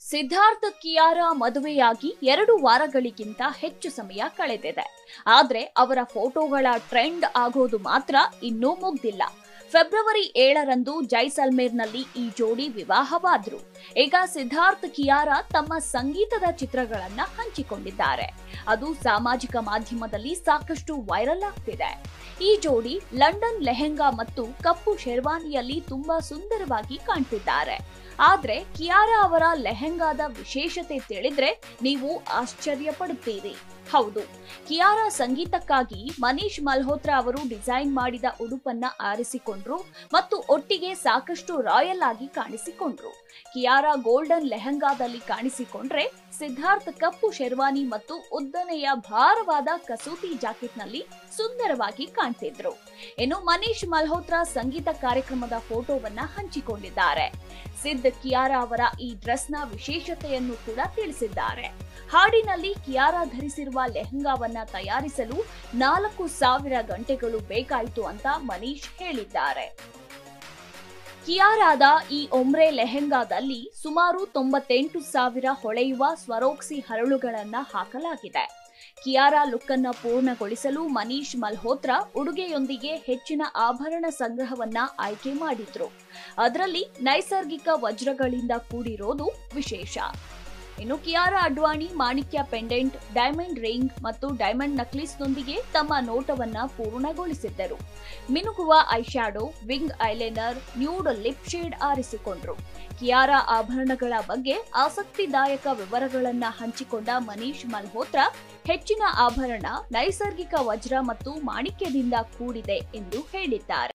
ಸಿದ್ಧಾರ್ಥ್ ಕಿಯಾರ ಮದುವೆಯಾಗಿ ಎರಡು ವಾರಗಳಿಗಿಂತ ಹೆಚ್ಚು ಸಮಯ ಕಳೆದಿದೆ ಆದ್ರೆ ಅವರ ಫೋಟೋಗಳ ಟ್ರೆಂಡ್ ಆಗೋದು ಮಾತ್ರ ಇನ್ನೂ ಮುಗ್ದಿಲ್ಲ ಫೆಬ್ರವರಿ ಏಳರಂದು ಜೈಸಲ್ಮೇರ್ನಲ್ಲಿ ಈ ಜೋಡಿ ವಿವಾಹವಾದ್ರು ಈಗ ಸಿದ್ಧಾರ್ಥ್ ಕಿಯಾರ ತಮ್ಮ ಸಂಗೀತದ ಚಿತ್ರಗಳನ್ನ ಹಂಚಿಕೊಂಡಿದ್ದಾರೆ ಅದು ಸಾಮಾಜಿಕ ಮಾಧ್ಯಮದಲ್ಲಿ ಸಾಕಷ್ಟು ವೈರಲ್ ಆಗ್ತಿದೆ ಈ ಜೋಡಿ ಲಂಡನ್ ಲೆಹೆಂಗಾ ಮತ್ತು ಕಪ್ಪು ಶೆರ್ವಾನಿಯಲ್ಲಿ ತುಂಬಾ ಸುಂದರವಾಗಿ ಕಾಣ್ತಿದ್ದಾರೆ ಆದ್ರೆ ಕಿಯಾರಾ ಅವರ ಲೆಹೆಂಗಾದ ವಿಶೇಷತೆ ತಿಳಿದ್ರೆ ನೀವು ಆಶ್ಚರ್ಯ ಪಡುತ್ತೀರಿ ಹೌದು ಕಿಯಾರಾ ಸಂಗೀತಕ್ಕಾಗಿ ಮನೀಶ್ ಮಲ್ಹೋತ್ರಾ ಅವರು ಡಿಸೈನ್ ಮಾಡಿದ ಉಡುಪನ್ನ ಆರಿಸಿಕೊಂಡ್ರು ಮತ್ತು ಒಟ್ಟಿಗೆ ಸಾಕಷ್ಟು ರಾಯಲ್ ಆಗಿ ಕಾಣಿಸಿಕೊಂಡ್ರು ಕಿಯಾರಾ ಗೋಲ್ಡನ್ ಲೆಹಂಗಾದಲ್ಲಿ ಕಾಣಿಸಿಕೊಂಡ್ರೆ ಸಿದ್ಧಾರ್ಥ್ ಕಪ್ಪು ಶೆರ್ವಾನಿ ಮತ್ತು ಉದ್ದನೆಯ ಭಾರವಾದ ಕಸೂತಿ ಜಾಕೆಟ್ನಲ್ಲಿ ಸುಂದರವಾಗಿ ಕಾಣ್ತಿದ್ರು ಇನ್ನು ಮನೀಶ್ ಮಲ್ಹೋತ್ರಾ ಸಂಗೀತ ಕಾರ್ಯಕ್ರಮದ ಫೋಟೋವನ್ನ ಹಂಚಿಕೊಂಡಿದ್ದಾರೆ ಸಿದ್ ಕಿಯಾರಾ ಅವರ ಈ ಡ್ರೆಸ್ನ ವಿಶೇಷತೆಯನ್ನು ಕೂಡ ತಿಳಿಸಿದ್ದಾರೆ ಹಾಡಿನಲ್ಲಿ ಕಿಯಾರಾ ಧರಿಸಿರುವ ಲೆಹಂಗಾವನ್ನ ತಯಾರಿಸಲು ನಾಲ್ಕು ಸಾವಿರ ಗಂಟೆಗಳು ಬೇಕಾಯಿತು ಅಂತ ಮನೀಶ್ ಹೇಳಿದ್ದಾರೆ ಕಿಯಾರಾದ ಈ ಒಮ್ರೆ ಲೆಹೆಂಗಾದಲ್ಲಿ ಸುಮಾರು ತೊಂಬತ್ತೆಂಟು ಸಾವಿರ ಹೊಳೆಯುವ ಸ್ವರೋಕ್ಸಿ ಹರಳುಗಳನ್ನ ಹಾಕಲಾಗಿದೆ ಕಿಯಾರಾ ಲುಕ್ ಅನ್ನ ಪೂರ್ಣಗೊಳಿಸಲು ಮನೀಶ್ ಮಲ್ಹೋತ್ರಾ ಉಡುಗೆಯೊಂದಿಗೆ ಹೆಚ್ಚಿನ ಆಭರಣ ಸಂಗ್ರಹವನ್ನ ಆಯ್ಕೆ ಮಾಡಿದ್ರು ಅದರಲ್ಲಿ ನೈಸರ್ಗಿಕ ವಜ್ರಗಳಿಂದ ಕೂಡಿರೋದು ವಿಶೇಷ ಇನ್ನು ಕಿಯಾರಾ ಅಡ್ವಾಣಿ ಮಾಣಿಕ್ಯ ಪೆಂಡೆಂಟ್ ಡೈಮಂಡ್ ರಿಂಗ್ ಮತ್ತು ಡೈಮಂಡ್ ನಕ್ಲಿಸ್ನೊಂದಿಗೆ ತಮ್ಮ ನೋಟವನ್ನ ಪೂರ್ಣಗೊಳಿಸಿದ್ದರು ಮಿನುಗುವ eyeshadow wing eyeliner nude lip shade ಆರಿಸಿಕೊಂಡ್ರು ಕಿಯಾರಾ ಆಭರಣಗಳ ಬಗ್ಗೆ ಆಸಕ್ತಿದಾಯಕ ವಿವರಗಳನ್ನ ಹಂಚಿಕೊಂಡ ಮನೀಶ್ ಮಲ್ಹೋತ್ರಾ ಹೆಚ್ಚಿನ ಆಭರಣ ನೈಸರ್ಗಿಕ ವಜ್ರ ಮತ್ತು ಮಾಣಿಕ್ಯದಿಂದ ಕೂಡಿದೆ ಎಂದು ಹೇಳಿದ್ದಾರೆ